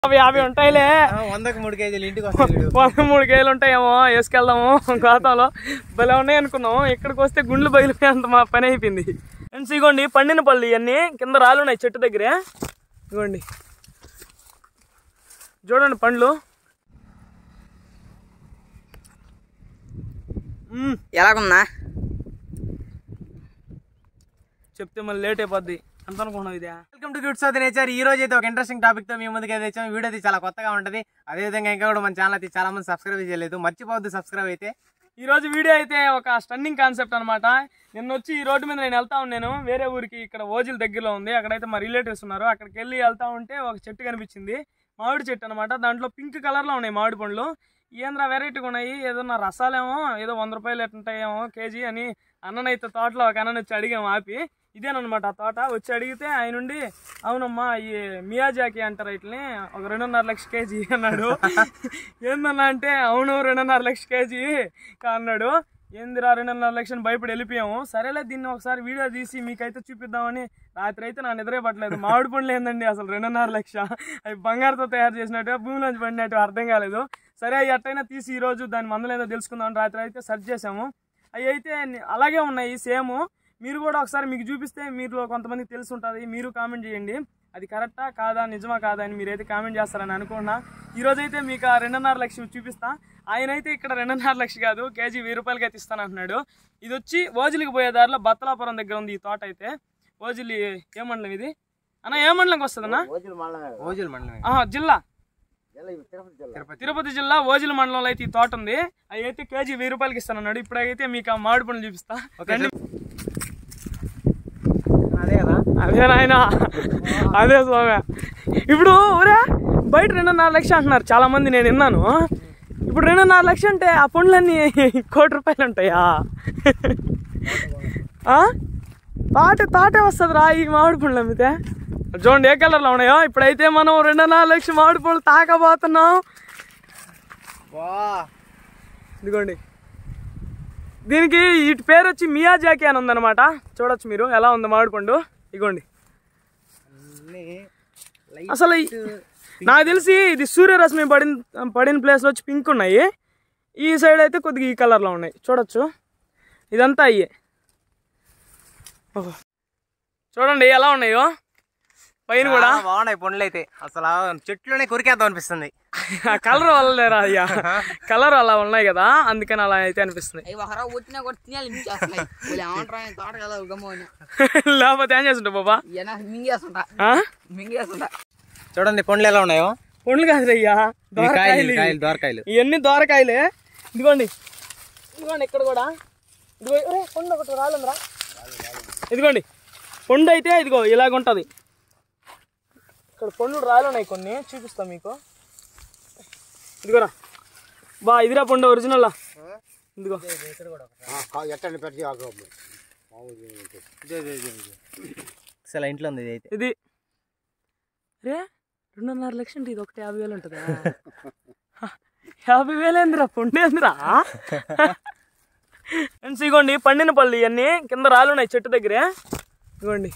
అవి యాభై ఉంటాయిలే ఆ, వందకు మూడు కేజీలు ఇంటికి వస్తాయి చూడు. వంద మూడు కేజీలు ఉంటాయేమో వేసుకెళ్దాము గోతంలో భలే ఉన్నాయి అనుకున్నాము ఇక్కడికి వస్తే గుండ్లు బయలుపోయేంత మా పని అయిపోయింది ఫ్రెండ్స్ ఇగోండి పండిన పళ్ళు ఇవన్నీ కింద రాళ్ళు ఉన్నాయి చెట్టు దగ్గరే ఇగోండి చూడండి పండ్లు మ్మ్. ఎలాగుందా చెప్తే మళ్ళీ లేట్ అయిపోద్ది ఎంత అనుకున్నావు ఇదే welcome to goods of the nature ఈ రోజు అయితే ఒక ఇంట్రెస్టింగ్ టాపిక్ తో మీ ముందుకు అయితే వచ్చాము వీడియో అయితే చాలా కొత్తగా ఉంటది అదే విధంగా ఇంకా కూడా మన ఛానల్ అయితే చాలా మంది సబ్స్క్రైబ్ చేయలేదు మర్చిపోవద్దు సబ్స్క్రైబ్ అయితే ఈ రోజు వీడియో అయితే ఒక స్టన్నింగ్ కాన్సెప్ట్ అనమాట నిన్న వచ్చి ఈ రోడ్డు మీద నేను వెళ్తా ఉన్నాను వేరే ఊరికి ఇక్కడ ఓజిల్ దగ్గరలో ఉంది అక్కడైతే మా రిలేటివ్స్ ఉన్నారు అక్కడికి వెళ్ళి వెళ్తా ఉంటే ఒక చెట్టు కనిపించింది మామిడి చెట్టు అనమాట దాంట్లో పింక్ కలర్ లో ఉన్నాయి మామిడి పండ్లు ఏంద్రా వెరైటీగా ఉన్నాయి ఏదో నా రసాలేమో ఏదో వంద రూపాయలు ఎట్టుంటాయేమో కేజీ అని అన్ననైతే తోటలో ఒక అన్నని వచ్చి అడిగాము ఆపి ఇదేనమాట ఆ తోట వచ్చి అడిగితే ఆయన నుండి అవునమ్మా ఈ మియాజాకి అంటారు వీటిని ఒక రెండున్నర లక్ష కేజీ అన్నాడు ఏందన్నా అంటే అవును రెండున్నర లక్ష కేజీ కా అన్నాడు ఏందిరా రెండున్నర లక్షలు భయపడి వెళ్ళిపోయాము సరేలే దీన్ని ఒకసారి వీడియో తీసి మీకైతే చూపిద్దామని రాత్రి అయితే నా నిద్రే పట్టలేదు మామిడి పండ్లు ఏందండి అసలు రెండున్నర లక్ష అవి బంగారుతో తయారు చేసినట్టు భూమిలోంచి పడినట్టు అర్థం కాలేదు సరే అవి ఎట్టయినా తీసి ఈ రోజు దాని మందులు ఏదో తెలుసుకుందాం రాత్రి అయితే సెర్చ్ చేసాము అవి అయితే ని- అలాగే ఉన్నాయి సేమ్ మీరు కూడా ఒకసారి మీకు చూపిస్తే మీరులో కొంతమందికి తెలిసి ఉంటుంది మీరు కామెంట్ చేయండి అది కరెక్టా కాదా నిజమా కాదా అని మీరైతే కామెంట్ చేస్తారని అనుకున్నా ఈ రోజు అయితే మీకు ఆ రెండున్నర లక్షలు చూపిస్తా ఆయన అయితే ఇక్కడ రెండున్నర లక్ష కాదు కేజీ వెయ్యి రూపాయలకి అయితే ఇస్తాను అంటున్నాడు ఇది వచ్చి ఓజిలికి పోయే దారిలో బత్తలాపురం దగ్గర ఉంది ఈ తోట అయితే ఓజిలి ఏ మండలం ఇది అన్న ఏ మండలంకి వస్తుందన్నా ఓజులు మండలమే ఆహా, జిల్లా తిరుపతి తిరుపతి జిల్లా ఓజిల మండలంలో అయితే ఈ తోట ఉంది అవి అయితే కేజీ వెయ్యి రూపాయలకి ఇస్తానన్నాడు ఇప్పుడైతే మీకు ఆ మామిడి పండ్లు చూపిస్తా రండి. అదే కదా అదే నాయన అదే స్వామి ఇప్పుడు ఊరే బయట రెండున్నర లక్ష అంటున్నారు చాలా మంది నేను విన్నాను ఇప్పుడు రెండున్నర లక్ష అంటే ఆ పండ్లన్నీ కోటి రూపాయలు ఉంటాయా ఆ? తాటే తాటే వస్తుంది రా ఈ మామిడి పండ్లు అమ్మితే చూడండి ఏ కలర్లో ఉన్నాయో ఇప్పుడైతే మనం రెండున్నర లక్ష మామిడి పండ్లు తాకబోతున్నాం వా ఇదిగోండి దీనికి వీటి పేరు వచ్చి మియాజాకి అని ఉందన్నమాట చూడొచ్చు మీరు ఎలా ఉంది మామిడి పండు ఇగోండి అన్నీ అసలు ఈ- నాకు తెలిసి ఇది సూర్యరశ్మి పడిన పడిన ప్లేస్లో వచ్చి పింక్ ఉన్నాయి ఈ సైడ్ అయితే కొద్దిగా ఈ కలర్లో ఉన్నాయి చూడొచ్చు ఇదంతా అయ్యే ఓహో. చూడండి ఎలా ఉన్నాయో పైన కూడా చాలా బాగున్నాయి పండ్లు అయితే అసలు ఆ చెట్లోనే కొరికేద్దాం అనిపిస్తుంది కలర్ వల్లలేరా అయ్యా కలర్ అలా ఉన్నాయి కదా అందుకని అలా అయితే అనిపిస్తుంది అవి ఒకరా వచ్చినా కూడా తినాలి మించేస్తున్నాయి వీళ్ళు ఏమంటారా ఆయన తోట కదా గమ్మని లేకపోతే ఏం చేస్తుంటా బాబా ఈయన మింగేస్తుంటా ఆ? మింగేస్తుంటా చూడండి పండ్లు ఎలా ఉన్నాయో పండ్లు కాదురయ్యా ఇవి కాయలు దోరకాయలు ఇవి ఇవి. కాయలు దోరకాయలు ఇవన్నీ దోరకాయలే ఇదిగోండి ఇదిగోండి ఇక్కడ కూడా ఇదిగో ఒరే, పండు ఒకటి రాలంద్రా ఇదిగోండి పండు అయితే ఇదిగో ఇలాగ ఉంటుంది ఇక్కడ పండ్లు రాలున్నాయి కొన్ని చూపిస్తా మీకు ఇదిగోరా బా ఇదిరా పండు ఒరిజినల్ ఇదిగో అసలు ఇంట్లో ఉంది ఇది అయితే ఇది రే రెండున్నర లక్ష అంటే ఇది ఒకటి యాభై వేలు ఉంటుందా యాభై వేలు ఏందిరా పండు ఏందిరా ఫ్రెండ్స్ ఇగోండి పండిన పళ్ళు ఇవన్నీ కింద రాళ్ళు ఉన్నాయి చెట్టు దగ్గరే ఇగోండి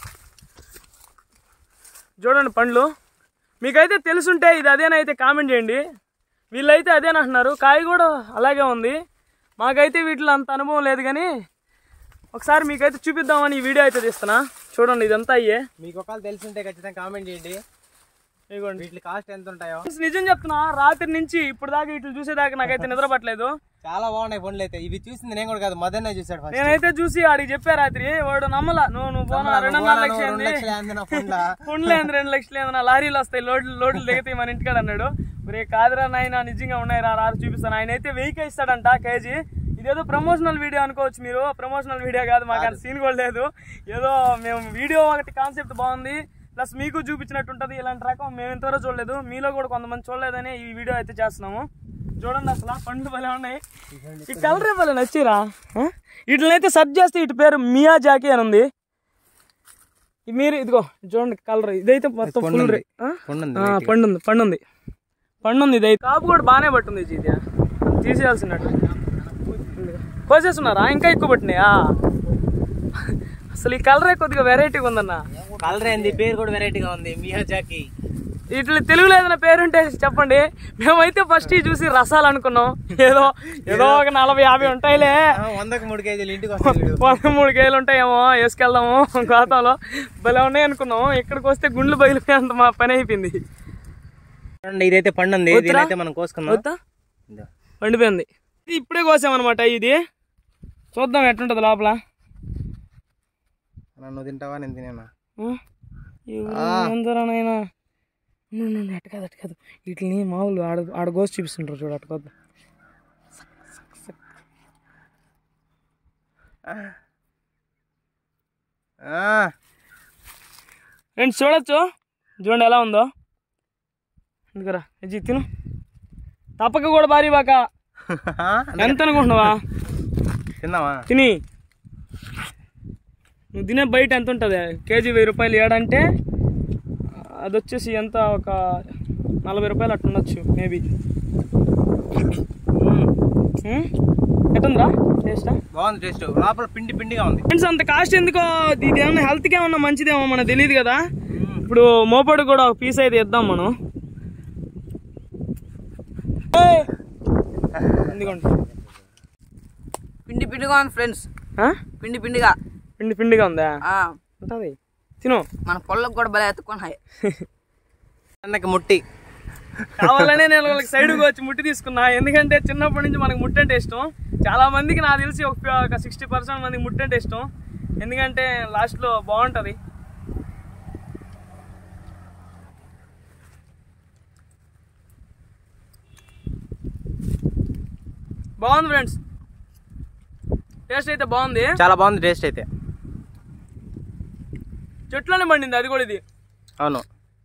చూడండి పండ్లు మీకైతే తెలుసుంటే ఇది అదేనైతే కామెంట్ చేయండి వీళ్ళైతే అదేనంటున్నారు కాయ కూడా అలాగే ఉంది మాకైతే వీటిలో అంత అనుభవం లేదు కానీ ఒకసారి మీకైతే చూపిద్దామని ఈ వీడియో అయితే తీస్తున్నా చూడండి ఇదంతా అయ్యే మీకు ఒకవేళ తెలిసింటే ఖచ్చితంగా కామెంట్ చేయండి ఇగోండి వీటి కాస్ట్ ఎంత ఉంటాయో ఫ్రెండ్స్, నిజం చెప్తున్నా రాత్రి నుంచి ఇప్పుడు దాకా ఇట్లు చూసేదాకా నాకైతే నిద్ర పట్టలేదు చాలా బాగున్నాయి పండ్లు అయితే ఇవి చూసింది నేను కూడా కాదు మదన్నే చూసాడు ఫస్ట్ నేనైతే చూసి ఆడికి చెప్పా రాత్రి వాడు నమ్మల నువ్వు నువ్వు పోనా రెండున్నర లక్ష ఏంది ఫుండ్లు ఏంది రెండు లక్షలు ఏంది నా లారీలు వస్తాయి లోడ్లు లోడ్లు దిగుతాయి మన ఇంటికాడ అన్నాడు ఒరే కాదురా నాయన నిజంగా ఉన్నాయి రా రా చూపిస్తాను ఆయన అయితే వెయ్యికే ఇస్తాడంట కేజీ ఇదేదో ప్రమోషనల్ వీడియో అనుకోవచ్చు మీరు ప్రమోషనల్ వీడియో కాదు మాకు అంత సీన్ కూడా లేదు ఏదో మేము వీడియో ఒకటి కాన్సెప్ట్ బాగుంది ప్లస్ మీకు చూపించినట్టు ఉంటుంది ఇలాంటి రకం మేము ఎంతవరకు చూడలేదు మీలో కూడా కొంతమంది చూడలేదని ఈ వీడియో అయితే చేస్తున్నాము చూడండి అసలు ఆ పండ్లు భలే ఉన్నాయి ఈ కలర్ భలే నచ్చిరా వీటిని అయితే సెర్చ్ చేస్తే ఇటు పేరు మియా జాకీ అని ఉంది ఈ మీరు ఇదిగో చూడండి కలర్ ఇదైతే మొత్తం పండు ఫుల్ ఉంది. పండు ఉంది ఆ, పండు ఉంది పండు ఉంది పండు ఉంది ఇది కాపు కూడా బాగానే పట్టుంది ఇది తీసేయాల్సినట్టు కోసేస్తున్నారా ఇంకా ఎక్కువ పట్టినాయా అసలు ఈ కలరే కొద్దిగా వెరైటీగా ఉందన్న కలర్ ఏంది పేరు కూడా వెరైటీగా ఉంది మియాజాకి ఇట్లా తెలుగులో ఏదైనా పేరుంటే చెప్పండి మేమైతే ఫస్ట్ ఈ చూసి రసాలు అనుకున్నాం ఏదో ఏదో ఒక నలభై యాభై ఉంటాయిలే ఆ, వందకు మూడు కేజీలు ఇంటికి వస్తాయి చూడు. పదమూడు కేజీలు ఉంటాయేమో వేసుకెళ్దాము గోతంలో భలే ఉన్నాయి అనుకున్నాం ఇక్కడికి వస్తే గుండ్లు బయలుపోయేంత మా పని అయిపోయింది చూడండి ఇదైతే పండు ఉంది వద్దురా? దీనైతే మనం కోసుకుందాం వద్దా ఇదో. పండిపోయింది ఇది ఇప్పుడే కోసామన్నమాట ఇది చూద్దాం ఎట్లుంటది లోపల అన్న, నువ్వు తింటావా నేను తినేనా ఎందరానైనా అటు కాదు అటు కాదు వీటిని మామూలు ఆడ ఆడ కోసి చూపిస్తుంటారు చూడు అటు కొద్దాం ఆ, ఫ్రెండ్స్ చూడొచ్చు చూడండి ఎలా ఉందో ఎందుకురా ఇది తిను తప్పక కూడా భారీ బాక ఎంత అనుకుంటున్నావా తిందామా తిని నువ్వు తినే బయట ఎంత ఉంటుంది కేజీ వెయ్యి రూపాయలు ఏడంటే అది వచ్చేసి ఎంత ఒక నలభై రూపాయలు అట్లా ఉండొచ్చు మేబీ ఎట్టుందిరా టేస్టా బాగుంది టేస్ట్ లోపల పిండి పిండిగా ఉంది ఫ్రెండ్స్ అంత కాస్ట్ ఎందుకో ఇది ఏమన్నా హెల్త్కి ఏమన్నా మంచిదేమో మనకు తెలియదు కదా ఇప్పుడు మోపడు కూడా ఒక పీస్ అయితే ఇద్దాం మనం ఏయ్! ఎందుకంటే పిండి పిండిగా ఉంది ఫ్రెండ్స్ ఆ? పిండి పిండిగా పిండి పిండిగా ఉందా ఆ, ఉంటుంది తిను మన పొలకు కూడా భలే ఎత్తుకున్నాయి అన్నకి ముట్టి కావాలనే నేను వాళ్ళకి సైడ్కి వచ్చి ముట్టి తీసుకున్నా ఎందుకంటే చిన్నప్పటి నుంచి మనకు ముట్టి అంటే ఇష్టం చాలా మందికి నాకు తెలిసి ఒక ఒక సిక్స్టీ పర్సెంట్ మందికి ముట్టి అంటే ఇష్టం ఎందుకంటే లాస్ట్లో బాగుంటుంది బాగుంది ఫ్రెండ్స్ టేస్ట్ అయితే బాగుంది చాలా బాగుంది టేస్ట్ అయితే చెట్లోనే పండింది అది కూడా ఇది అవును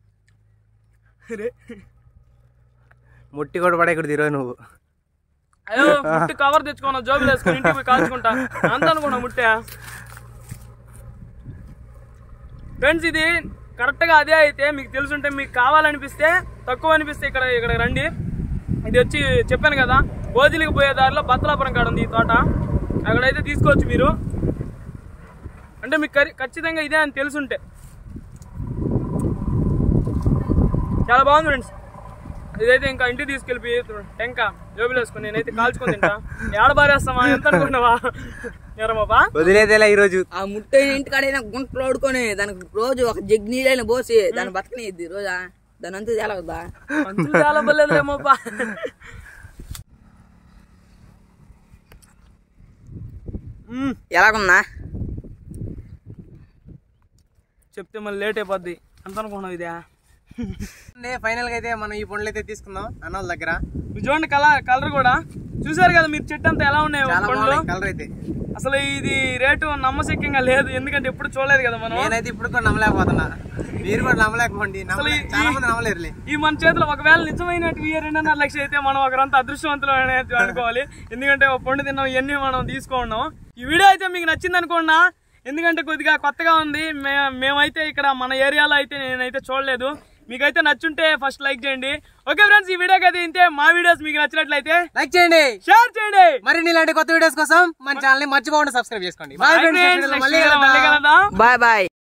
ముట్టి కూడా పడేకూడదు ఈరోజు నువ్వు అయ్యో ముట్టి కవర్ తెచ్చుకున్నా జోబులు వేసుకుని ఇంటికి పోయి కాల్చుకుంటా అంత అనుకున్నా ముట్టే ఫ్రెండ్స్ ఇది కరెక్ట్గా అదే అయితే మీకు తెలుసుంటే మీకు కావాలనిపిస్తే తక్కువ అనిపిస్తే ఇక్కడ ఇక్కడ రండి ఇది వచ్చి చెప్పాను కదా భోజలికి పోయే దారిలో బత్తలాపురం కాడ ఉంది ఈ తోట అక్కడైతే తీసుకోవచ్చు మీరు అంటే మీకు ఖరి- ఖచ్చితంగా ఇదే అని తెలుసుంటే చాలా బాగుంది ఫ్రెండ్స్ ఇదైతే ఇంకా ఇంటికి తీసుకెళ్ళి టెంక జోబులు వేసుకుని నేనైతే కాల్చుకొని తింటా ఏడ బారేస్తామా ఎంత అనుకున్నావా ఎరమాబా వదిలేదేలా ఈరోజు ఆ ముట్ట ఇంటికాడైనా గుంటలు ఆడుకొని దానికి రోజు ఒక జగ్ నీళ్ళైనా పోసి దాన్ని బతకనిద్ది రోజా దాని అంతా తేలవద్దా మంచులు చాలా బలేదులేమోపా మ్మ్. ఎలాగున్నా చెప్తే మళ్ళీ లేట్ అయిపోద్ది ఎంత అనుకున్నావు ఇదే ఫైనల్ గా అయితే మనం ఈ పండ్లు అయితే తీసుకుందాం అన్నోళ్ళ దగ్గర మీరు చూడండి కలర్ కలర్ కూడా చూసారు కదా మీరు చెట్టు అంతా ఎలా ఉన్నాయి చాలా పండ్లు బాగున్నాయి కలర్ అయితే అసలు ఇది రేటు నమ్మశక్యంగా లేదు ఎందుకంటే ఎప్పుడు చూడలేదు కదా మనం నేనైతే ఇప్పుడు కూడా నమ్మలేకపోతున్నా మీరు కూడా నమ్మలేకపోండి నమ్మలే- ఈ- చాలా మంది నమ్మలేరులే ఈ మన చేతిలో ఒకవేళ నిజమైన రెండున్నర లక్షలు అయితే మనం ఒకరంతా అదృష్టవంతులు అనేది అనుకోవాలి ఎందుకంటే ఒక పండు తిన్నాం ఇవన్నీ మనం తీసుకున్నాం ఈ వీడియో అయితే మీకు నచ్చింది అనుకున్నా ఎందుకంటే కొద్దిగా కొత్తగా ఉంది మే మేమైతే ఇక్కడ మన ఏరియాలో అయితే నేనైతే చూడలేదు మీకైతే నచ్చుంటే ఫస్ట్ లైక్ చేయండి ఓకే ఫ్రెండ్స్ ఈ వీడియోకి అయితే ఇంతే మా వీడియోస్ మీకు నచ్చినట్లయితే లైక్ చేయండి షేర్ చేయండి మరిన్ని ఇలాంటి కొత్త వీడియోస్ కోసం మన ఛానల్ ని మర్చిపోకుండా సబ్స్క్రైబ్ చేసుకోండి Bye Bye friends. friends. Next video లో Next మళ్ళీ video లో మళ్ళీ కలుద్దాం. కలుద్దాం బాయ్ బాయ్